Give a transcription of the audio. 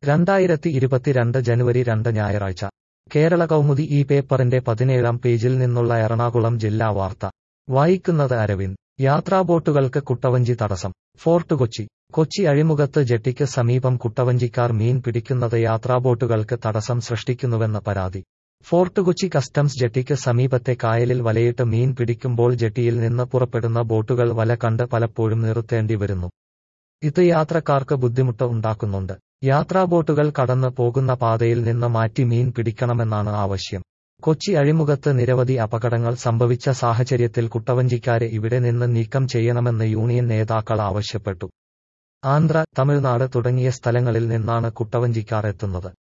രണ്ടായിരത്തി ഇരുപത്തിരണ്ട് ജനുവരി രണ്ട് ഞായറാഴ്ച കേരള കൗമുദി ഈ പേപ്പറിന്റെ പതിനേഴാം പേജിൽ നിന്നുള്ള എറണാകുളം ജില്ലാ വാർത്ത വായിക്കുന്നത് അരവിന്ദ് യാത്രാബോട്ടുകൾക്ക് കുട്ടവഞ്ചി തടസ്സം ഫോർട്ട് കൊച്ചി കൊച്ചി അഴിമുഖത്ത് ജെട്ടിക്ക് സമീപം കുട്ടവഞ്ചിക്കാർ മീൻ പിടിക്കുന്നത് യാത്രാബോട്ടുകൾക്ക് തടസ്സം സൃഷ്ടിക്കുന്നുവെന്ന് പരാതി ഫോർട്ട് കൊച്ചി കസ്റ്റംസ് ജെട്ടിക്ക് സമീപത്തെ കായലിൽ വലയിട്ട് മീൻ പിടിക്കുമ്പോൾ ജെട്ടിയിൽ നിന്ന് പുറപ്പെടുന്ന ബോട്ടുകൾ വല കണ്ട് പലപ്പോഴും നിർത്തേണ്ടി വരുന്നു ഇത് യാത്രക്കാർക്ക് ബുദ്ധിമുട്ട് ഉണ്ടാക്കുന്നുണ്ട് യാത്രാബോട്ടുകൾ കടന്നു പോകുന്ന പാതയിൽ നിന്ന് മാറ്റി മീൻ പിടിക്കണമെന്നാണ് ആവശ്യം കൊച്ചി അഴിമുഖത്ത് നിരവധി അപകടങ്ങൾ സംഭവിച്ച സാഹചര്യത്തിൽ കുട്ടവഞ്ചിക്കാരെ ഇവിടെ നിന്ന് നീക്കം ചെയ്യണമെന്ന് യൂണിയൻ നേതാക്കൾ ആവശ്യപ്പെട്ടു ആന്ധ്ര തമിഴ്നാട് തുടങ്ങിയ സ്ഥലങ്ങളിൽ നിന്നാണ് കുട്ടവഞ്ചിക്കാർ എത്തുന്നത്